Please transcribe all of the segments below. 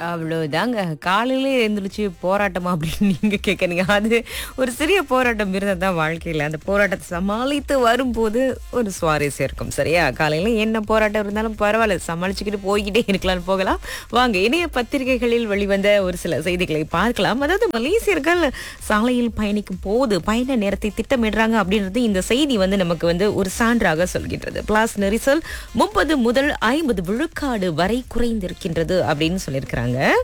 அவ்வளவுதாங்க காலையிலே எழுந்திரிச்சு போராட்டமா அப்படின்னு நீங்க கேட்குறீங்க அது ஒரு சிறிய போராட்டம் இருந்தால் தான் வாழ்க்கையில் அந்த போராட்டத்தை சமாளித்து வரும்போது ஒரு சுவாரஸ்யம் இருக்கும் சரியா காலையில என்ன போராட்டம் இருந்தாலும் பரவாயில்ல சமாளிச்சுக்கிட்டு போய்கிட்டே இருக்கலாம்னு போகலாம் வாங்க இணைய பத்திரிகைகளில் வெளிவந்த ஒரு சில செய்திகளை பார்க்கலாம் அதாவது மலேசியர்கள் சாலையில் பயணிக்கும் போது பயண நேரத்தை திட்டமிடுறாங்க அப்படின்றது இந்த செய்தி வந்து நமக்கு வந்து ஒரு சான்றாக சொல்கின்றது பிளாஸ் நெரிசல் முப்பது முதல் ஐம்பது விழுக்காடு வரை குறைந்திருக்கின்றது அப்படின்னு சொல்லியிருக்கிறாங்க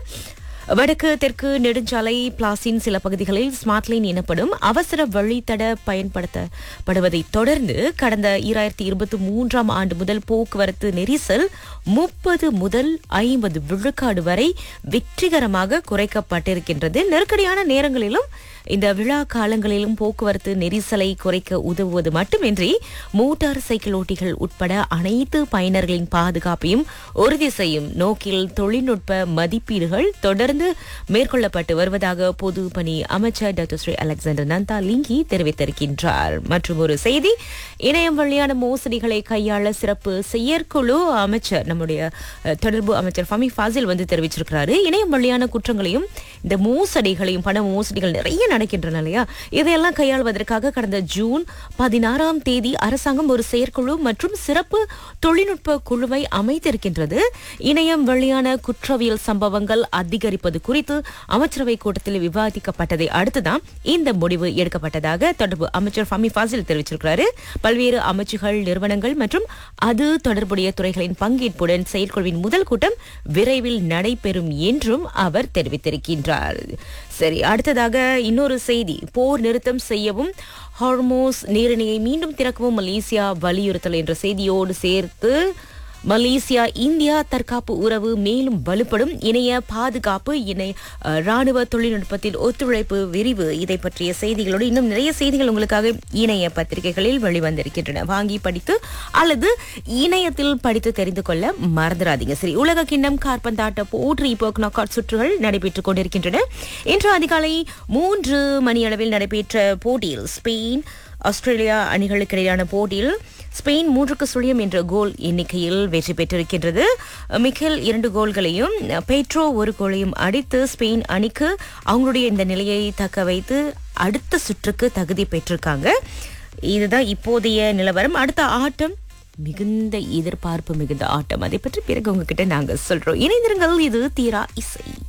வடக்கு தெற்கு நெடுஞ்சாலை பிளாஸின் சில பகுதிகளில் ஸ்மார்ட் லைன் எனப்படும் அவசர வழித்தட பயன்படுத்தப்படுவதை தொடர்ந்து கடந்த இராயிரத்தி இருபத்தி மூன்றாம் ஆண்டு முதல் போக்குவரத்து நெரிசல் முப்பது முதல் ஐம்பது விழுக்காடு வரை வெற்றிகரமாக குறைக்கப்பட்டிருக்கின்றது நெருக்கடியான நேரங்களிலும் இந்த விழா காலங்களிலும் போக்குவரத்து நெரிசலை குறைக்க உதவுவது மட்டுமின்றி மோட்டார் சைக்கிள் ஓட்டிகள் உட்பட அனைத்து பயனர்களின் பாதுகாப்பையும் உறுதி செய்யும் நோக்கில் தொழில்நுட்ப மதிப்பீடுகள் தொடர்ந்து மேற்கொள்ளப்பட்டு வருவதாக பொது பணி அமைச்சர் டாக்டர் ஸ்ரீ அலெக்சாண்டர் நந்தா லிங்கி தெரிவித்திருக்கின்றார் மற்றும் ஒரு செய்தி இணையம் வழியான மோசடிகளை கையாள சிறப்பு செயற்குழு அமைச்சர் நம்முடைய அஹ், தொடர்பு அமைச்சர் ஃபமி ஃபாசில் வந்து தெரிவிச்சிருக்கிறாரு இணையம் வழியான குற்றங்களையும் இந்த மோசடிகளையும் பண மோசடிகள் நிறைய நடக்கின்றன இல்லையா இதையெல்லாம் கையாள்வதற்காக கடந்த ஜூன் பதினாறாம் தேதி அரசாங்கம் ஒரு செயற்குழு மற்றும் சிறப்பு தொழில்நுட்ப குழுவை அமைத்திருக்கின்றது இணையம் வழியான குற்றவியல் சம்பவங்கள் அதிகரிப்பது குறித்து அமைச்சரவை கூட்டத்தில் விவாதிக்கப்பட்டதை அடுத்துதான் இந்த முடிவு எடுக்கப்பட்டதாக தொடர்பு அமைச்சர் ஃபமி ஃபாசில் தெரிவிச்சிருக்கிறாரு பல்வேறு அமைச்சுகள் நிறுவனங்கள் மற்றும் அது தொடர்புடைய துறைகளின் பங்கேற்புடன் செயற்குழுவின் முதல் கூட்டம் விரைவில் நடைபெறும் என்றும் அவர் தெரிவித்திருக்கின்றார் சரி அடுத்ததாக இன்னொரு செய்தி போர் நிறுத்தம் செய்யவும் ஹார்மோஸ் நீரிணையை மீண்டும் திறக்கவும் மலேசியா வலியுறுத்தல் என்ற செய்தியோடு சேர்த்து மலேசியா இந்தியா தற்காப்பு உறவு மேலும் வலுப்படும் இணைய பாதுகாப்பு இணை அஹ், ராணுவ தொழில்நுட்பத்தில் ஒத்துழைப்பு விரிவு இதை பற்றிய செய்திகளோடு இன்னும் நிறைய செய்திகள் உங்களுக்காக இணைய பத்திரிகைகளில் வெளிவந்திருக்கின்றன வாங்கி படித்து அல்லது இணையத்தில் படித்து தெரிந்து கொள்ள மறந்துடாதீங்க சரி உலக கிண்ணம் கார்பந்தாட்ட போற்றி இப்போ நாக் சுற்றுகள் நடைபெற்றுக் கொண்டிருக்கின்றன இன்று அதிகாலை மூன்று மணியளவில் நடைபெற்ற போட்டியில் ஸ்பெயின் ஆஸ்திரேலியா அணிகளுக்கு இடையிலான போட்டியில் ஸ்பெயின் மூன்றுக்கு சுழியம் என்ற கோல் எண்ணிக்கையில் வெற்றி பெற்றிருக்கின்றது மிக்கேல் இரண்டு கோல்களையும் பெட்ரோ ஒரு கோலையும் அடித்து ஸ்பெயின் அணிக்கு அவங்களுடைய இந்த நிலையை தக்க வைத்து அடுத்த சுற்றுக்கு தகுதி பெற்றிருக்காங்க இதுதான் இப்போதைய நிலவரம் அடுத்த ஆட்டம் மிகுந்த எதிர்பார்ப்பு மிகுந்த ஆட்டம் அதை பற்றி பிறகு உங்ககிட்ட நாங்க சொல்றோம் இணைந்திருங்கள் இது தீரா இசை